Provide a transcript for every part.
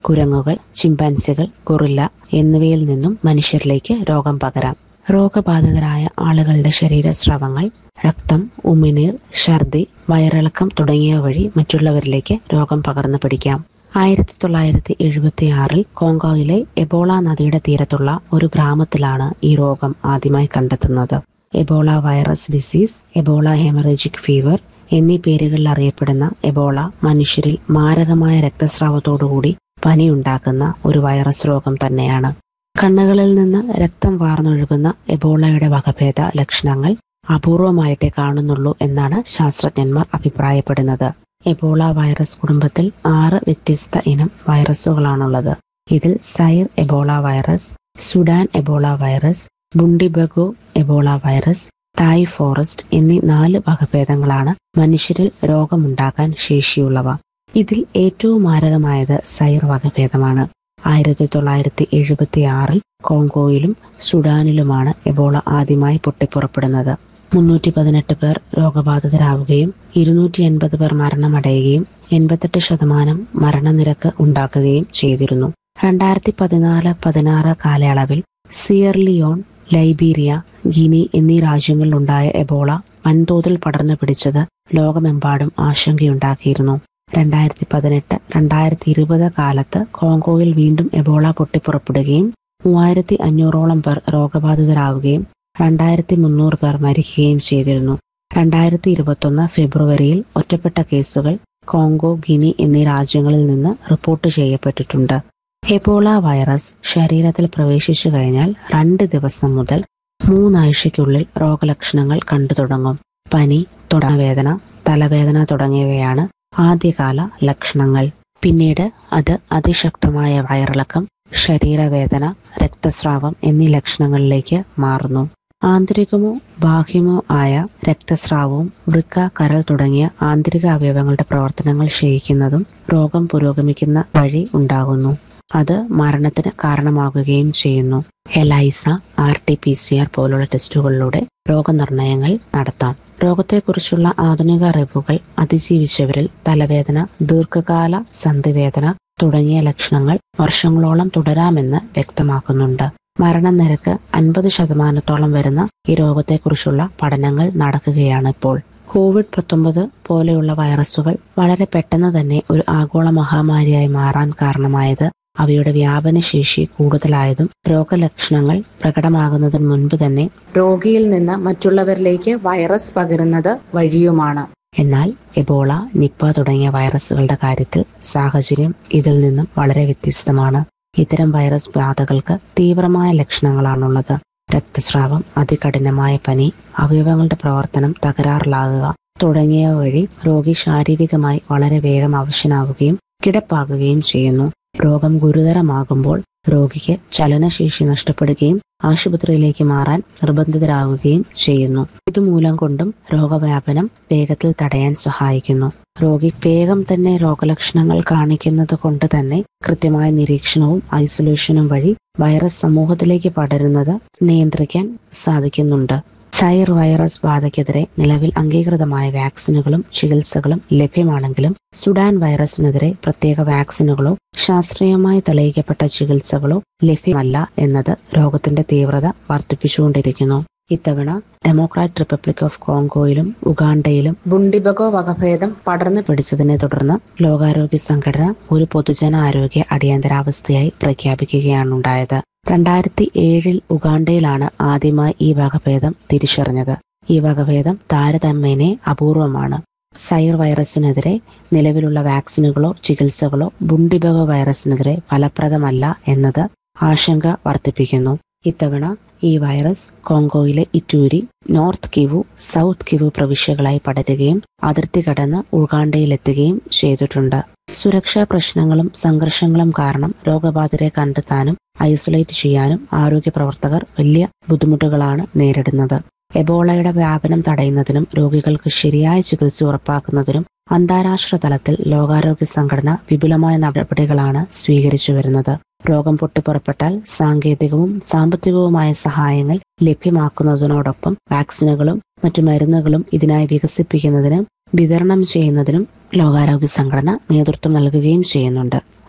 കുരങ്ങുകൾ ചിമ്പാൻസികൾ guerrilla എന്നിവയിൽ നിന്നും മനുഷ്യരിലേക്ക് രോഗം പകരാം രോഗബാധിതരായ ആളുകളുടെ ശരീരസ്രവങ്ങൾ രക്തം ഉമിനീർ ഛർദി വയറിളക്കം തുടങ്ങിയവ വഴി മറ്റുള്ളവരിലേക്ക് രോഗം പകർന്നു പിടിക്കാം ആയിരത്തി തൊള്ളായിരത്തി എഴുപത്തി ആറിൽ കോങ്കോയിലെ എബോള നദിയുടെ തീരത്തുള്ള ഒരു ഗ്രാമത്തിലാണ് ഈ രോഗം ആദ്യമായി കണ്ടെത്തുന്നത് Ebola virus disease Ebola haemorrhagic fever എന്നീ പേരുകളിൽ അറിയപ്പെടുന്ന എബോള മനുഷ്യരിൽ മാരകമായ രക്തസ്രാവത്തോടുകൂടി പനിയുണ്ടാക്കുന്ന ഒരു വൈറസ് രോഗം തന്നെയാണ് കണ്ണുകളിൽ നിന്ന് രക്തം വാർന്നൊഴുകുന്ന എബോളയുടെ വകഭേദ ലക്ഷണങ്ങൾ അപൂർവമായിട്ടേ കാണുന്നുള്ളൂ എന്നാണ് ശാസ്ത്രജ്ഞന്മാർ അഭിപ്രായപ്പെടുന്നത് എബോള വൈറസ് കുടുംബത്തിൽ ആറ് വ്യത്യസ്ത ഇനം വൈറസുകളാണുള്ളത് ഇതിൽ Zaire Ebola virus Sudan Ebola virus Bundibugyo Ebola virus Tai forest എന്നീ നാല് വകഭേദങ്ങളാണ് മനുഷ്യരിൽ രോഗമുണ്ടാക്കാൻ ശേഷിയുള്ളവ ഇതിൽ ഏറ്റവും മാരകമായത് സൈർ വകഭേദമാണ് ആയിരത്തി തൊള്ളായിരത്തി എഴുപത്തി ആറിൽ കോങ്കോയിലും സുഡാനിലുമാണ് എബോള ആദ്യമായി പൊട്ടിപ്പുറപ്പെടുന്നത് മുന്നൂറ്റി പതിനെട്ട് പേർ രോഗബാധിതരാവുകയും ഇരുന്നൂറ്റി എൺപത് പേർ മരണമടയുകയും എൺപത്തെട്ട് ശതമാനം മരണനിരക്ക് ഉണ്ടാക്കുകയും ചെയ്തിരുന്നു രണ്ടായിരത്തി പതിനാല് പതിനാറ് കാലയളവിൽ സിയർലിയോൺ ലൈബീരിയ ഗിനി എന്നീ രാജ്യങ്ങളിലുണ്ടായ എബോള വൻതോതിൽ പടർന്നു പിടിച്ചത് ലോകമെമ്പാടും ആശങ്കയുണ്ടാക്കിയിരുന്നു രണ്ടായിരത്തി പതിനെട്ട് രണ്ടായിരത്തി ഇരുപത് കാലത്ത് കോങ്കോയിൽ വീണ്ടും എബോള പൊട്ടിപ്പുറപ്പെടുകയും മൂവായിരത്തി അഞ്ഞൂറോളം പേർ രോഗബാധിതരാവുകയും രണ്ടായിരത്തി മുന്നൂറ് പേർ മരിക്കുകയും ചെയ്തിരുന്നു രണ്ടായിരത്തി ഇരുപത്തൊന്ന് ഫെബ്രുവരിയിൽ ഒറ്റപ്പെട്ട കേസുകൾ കോങ്കോ ഗിനി എന്നീ രാജ്യങ്ങളിൽ നിന്ന് റിപ്പോർട്ട് ചെയ്യപ്പെട്ടിട്ടുണ്ട് എബോള വൈറസ് ശരീരത്തിൽ പ്രവേശിച്ചു കഴിഞ്ഞാൽ രണ്ട് ദിവസം മുതൽ മൂന്നാഴ്ചയ്ക്കുള്ളിൽ രോഗലക്ഷണങ്ങൾ കണ്ടു തുടങ്ങും പനി തുടവേദന തലവേദന തുടങ്ങിയവയാണ് ആദ്യകാല ലക്ഷണങ്ങൾ പിന്നീട് അത് അതിശക്തമായ വയറിളക്കം ശരീരവേദന രക്തസ്രാവം എന്നീ ലക്ഷണങ്ങളിലേക്ക് മാറുന്നു ആന്തരികമോ ബാഹ്യമോ ആയ രക്തസ്രാവവും വൃക്ക കരൾ തുടങ്ങിയ ആന്തരിക അവയവങ്ങളുടെ പ്രവർത്തനങ്ങൾ ക്ഷയിക്കുന്നതും രോഗം പുരോഗമിക്കുന്ന വഴി ഉണ്ടാകുന്നു അത് മരണത്തിന് കാരണമാകുകയും ചെയ്യുന്നു ELISA R T P C R പോലുള്ള ടെസ്റ്റുകളിലൂടെ രോഗനിർണയങ്ങൾ നടത്താം രോഗത്തെക്കുറിച്ചുള്ള ആധുനിക അറിവുകൾ അതിജീവിച്ചവരിൽ തലവേദന ദീർഘകാല സന്ധിവേദന തുടങ്ങിയ ലക്ഷണങ്ങൾ വർഷങ്ങളോളം തുടരാമെന്ന് വ്യക്തമാക്കുന്നുണ്ട് മരണനിരക്ക് അൻപത് ശതമാനത്തോളം വരുന്ന ഈ രോഗത്തെക്കുറിച്ചുള്ള പഠനങ്ങൾ നടക്കുകയാണ് ഇപ്പോൾ കോവിഡ് പത്തൊമ്പത് പോലെയുള്ള വൈറസുകൾ വളരെ പെട്ടെന്ന് തന്നെ ഒരു ആഗോള മഹാമാരിയായി മാറാൻ കാരണമായത് അവയുടെ വ്യാപനശേഷി കൂടുതലായതും രോഗലക്ഷണങ്ങൾ പ്രകടമാകുന്നതിന് മുൻപ് തന്നെ രോഗിയിൽ നിന്ന് മറ്റുള്ളവരിലേക്ക് വൈറസ് പകരുന്നത് വഴിയുമാണ് എന്നാൽ എബോള നിപ്പ തുടങ്ങിയ വൈറസുകളുടെ കാര്യത്തിൽ സാഹചര്യം ഇതിൽ നിന്നും വളരെ വ്യത്യസ്തമാണ് ഇത്തരം വൈറസ് ബാധകൾക്ക് തീവ്രമായ ലക്ഷണങ്ങളാണുള്ളത് രക്തസ്രാവം അതികഠിനമായ പനി അവയവങ്ങളുടെ പ്രവർത്തനം തകരാറിലാകുക തുടങ്ങിയവ വഴി രോഗി ശാരീരികമായി വളരെ വേഗം അവശനാവുകയും കിടപ്പാകുകയും ചെയ്യുന്നു രോഗം ഗുരുതരമാകുമ്പോൾ രോഗിക്ക് ചലനശേഷി നഷ്ടപ്പെടുകയും ആശുപത്രിയിലേക്ക് മാറാൻ നിർബന്ധിതരാകുകയും ചെയ്യുന്നു ഇതുമൂലം കൊണ്ടും രോഗവ്യാപനം വേഗത്തിൽ തടയാൻ സഹായിക്കുന്നു രോഗി വേഗം തന്നെ രോഗലക്ഷണങ്ങൾ കാണിക്കുന്നത് കൊണ്ട് തന്നെ കൃത്യമായ നിരീക്ഷണവും ഐസൊലേഷനും വഴി വൈറസ് സമൂഹത്തിലേക്ക് പടരുന്നത് നിയന്ത്രിക്കാൻ സാധിക്കുന്നുണ്ട് സൈർ വൈറസ് ബാധയ്ക്കെതിരെ നിലവിൽ അംഗീകൃതമായ വാക്സിനുകളും ചികിത്സകളും ലഭ്യമാണെങ്കിലും സുഡാൻ വൈറസിനെതിരെ പ്രത്യേക വാക്സിനുകളോ ശാസ്ത്രീയമായി തെളിയിക്കപ്പെട്ട ചികിത്സകളോ ലഭ്യമല്ല എന്നത് രോഗത്തിന്റെ തീവ്രത വർദ്ധിപ്പിച്ചുകൊണ്ടിരിക്കുന്നു ഇത്തവണ ഡെമോക്രാറ്റ് റിപ്പബ്ലിക് ഓഫ് കോങ്കോയിലും ഉഗാണ്ടയിലും ബുണ്ടിബഗോ വകഭേദം പടർന്നു പിടിച്ചതിനെ തുടർന്ന് ലോകാരോഗ്യ സംഘടന ഒരു പൊതുജനാരോഗ്യ അടിയന്തരാവസ്ഥയായി പ്രഖ്യാപിക്കുകയാണുണ്ടായത് രണ്ടായിരത്തി ഏഴിൽ ഉഗാണ്ടയിലാണ് ആദ്യമായി ഈ വകഭേദം തിരിച്ചറിഞ്ഞത് ഈ വകഭേദം താരതമ്യേനെ അപൂർവമാണ് സൈർ വൈറസിനെതിരെ നിലവിലുള്ള വാക്സിനുകളോ ചികിത്സകളോ ബുണ്ടിബഗ വൈറസിനെതിരെ ഫലപ്രദമല്ല എന്നത് ആശങ്ക വർദ്ധിപ്പിക്കുന്നു ഇത്തവണ ഈ വൈറസ് കോങ്കോയിലെ Ituri North Kivu South Kivu പ്രവിശ്യകളായി പടരുകയും അതിർത്തി കടന്ന് ഉഗാണ്ടയിലെത്തുകയും ചെയ്തിട്ടുണ്ട് സുരക്ഷാ പ്രശ്നങ്ങളും സംഘർഷങ്ങളും കാരണം രോഗബാധിതരെ കണ്ടെത്താനും ഐസൊലേറ്റ് ചെയ്യാനും ആരോഗ്യ പ്രവർത്തകർ വലിയ ബുദ്ധിമുട്ടുകളാണ് നേരിടുന്നത് എബോളയുടെ വ്യാപനം തടയുന്നതിനും രോഗികൾക്ക് ശരിയായ ചികിത്സ ഉറപ്പാക്കുന്നതിനും അന്താരാഷ്ട്ര തലത്തിൽ ലോകാരോഗ്യ സംഘടന വിപുലമായ നടപടികളാണ് സ്വീകരിച്ചു വരുന്നത് രോഗം പൊട്ടിപ്പുറപ്പെട്ടാൽ സാങ്കേതികവും സാമ്പത്തികവുമായ സഹായങ്ങൾ ലഭ്യമാക്കുന്നതിനോടൊപ്പം വാക്സിനുകളും മറ്റു മരുന്നുകളും ഇതിനായി വികസിപ്പിക്കുന്നതിനും വിതരണം ചെയ്യുന്നതിനും ലോകാരോഗ്യ സംഘടന നേതൃത്വം നൽകുകയും ചെയ്യുന്നുണ്ട്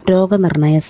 രോഗനിർണയ